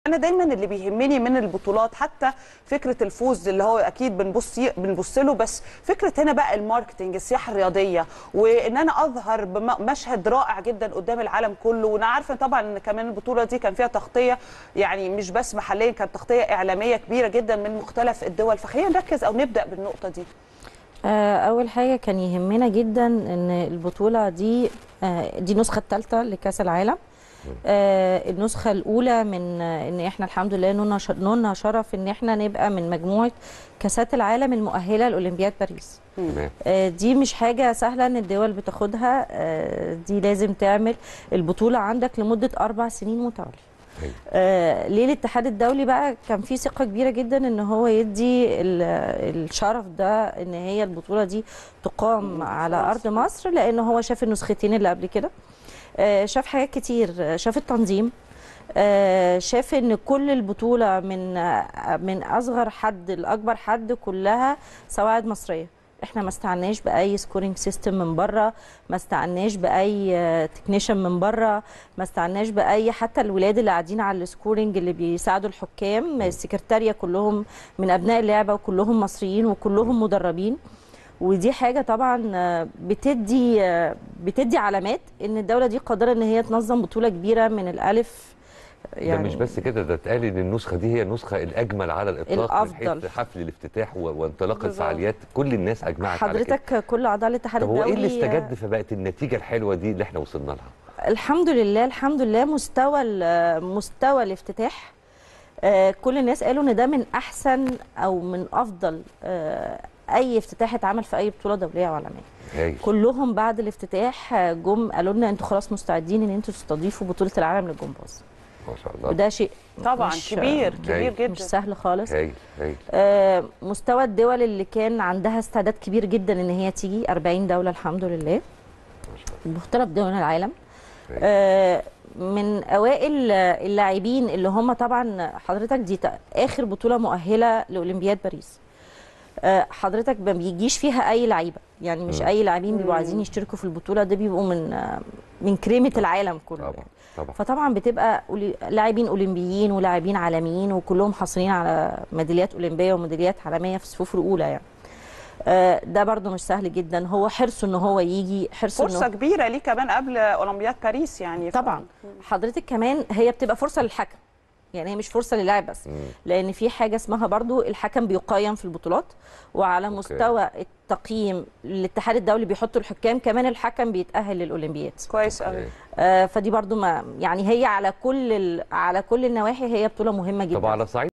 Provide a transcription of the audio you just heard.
انا دايما اللي بيهمني من البطولات حتى فكره الفوز اللي هو اكيد بنبص بنبص له بس فكره هنا بقى الماركتنج السياحه الرياضيه وان انا اظهر بمشهد رائع جدا قدام العالم كله وانا عارفه طبعا ان كمان البطوله دي كان فيها تغطيه يعني مش بس محليا كانت تغطيه اعلاميه كبيره جدا من مختلف الدول فخلينا نركز او نبدا بالنقطه دي آه، اول حاجه كان يهمنا جدا ان البطوله دي آه، دي النسخه الثالثه لكاس العالم آه، النسخه الاولى من آه، ان احنا الحمد لله نولنا ش- نولنا شرف ان احنا نبقى من مجموعه كاسات العالم المؤهله لاولمبياد باريس تمام آه، دي مش حاجه سهله ان الدول بتاخدها آه، دي لازم تعمل البطوله عندك لمده اربع سنين متواليه أيوة. آه، ليه الاتحاد الدولي بقى كان في ثقه كبيره جدا ان هو يدي ال- الشرف ده ان هي البطوله دي تقام على ارض مصر لان هو شاف النسختين اللي قبل كده آه، شاف حاجات كتير آه، شاف التنظيم آه، شاف ان كل البطوله من آه، من اصغر حد لاكبر حد كلها سواعد مصريه احنا ما استعناش باي سكورينج سيستم من بره ما استعناش باي تكنيشن من بره ما استعناش باي حتى الولاد اللي قاعدين على السكورينج اللي بيساعدوا الحكام السكرتاريه كلهم من ابناء اللعبه وكلهم مصريين وكلهم مدربين ودي حاجه طبعا آه، بتدي آه، بتدي علامات ان الدوله دي قادره ان هي تنظم بطوله كبيره من الالف ده مش بس كده ده اتقال ان النسخه دي هي النسخه الاجمل على الاطلاق من الأفضل. حيث حفل الافتتاح و- وانطلاق بالظبط. الفعاليات كل الناس اجمعت على كده حضرتك كل اعضاء الاتحاد طب هو الدولي ايه اللي استجد فبقت النتيجه الحلوه دي اللي احنا وصلنا لها الحمد لله الحمد لله مستوى ال- مستوى الافتتاح آه، كل الناس قالوا ان ده من احسن او من افضل آه، اي افتتاح اتعمل في اي بطوله دوليه وعالميه هايل كلهم بعد الافتتاح آه، جم قالوا لنا انتوا خلاص مستعدين ان انتوا تستضيفوا بطوله العالم للجمباز ما شاء الله وده شيء طبعا مش- كبير كبير هايل. جدا مش سهل خالص هايل هايل آه، مستوى الدول اللي كان عندها استعداد كبير جدا ان هي تيجي 40 دوله الحمد لله ما شاء الله مختلف دول العالم هايل. آه، من اوائل اللاعبين اللي هم طبعا حضرتك دي ت- اخر بطوله مؤهله لاولمبياد باريس آه، حضرتك ما بيجيش فيها اي لعيبه يعني مش مم. اي لاعبين بيبقوا مم. عايزين يشتركوا في البطوله ده بيبقوا من آه، من كريمه العالم كله طبعا يعني. طبعا فطبعا بتبقى أولي- لاعبين اولمبيين ولاعبين عالميين وكلهم حاصلين على ميداليات اولمبيه وميداليات عالميه في الصفوف الاولى يعني آه، ده برضو مش سهل جدا هو حرصه ان هو يجي حرصه إنه- فرصه كبيره ليه كمان قبل اولمبياد باريس يعني ف- طبعا حضرتك كمان هي بتبقى فرصه للحكم يعني هي مش فرصه للاعب بس مم. لان في حاجه اسمها برضو الحكم بيقيم في البطولات وعلى أوكي. مستوى التقييم الاتحاد الدولي بيحطوا الحكام كمان الحكم بيتاهل للاولمبياد كويس قوي هايل. آه فدي برضو ما يعني هي على كل ال- على كل النواحي هي بطوله مهمه جدا طب على صعيد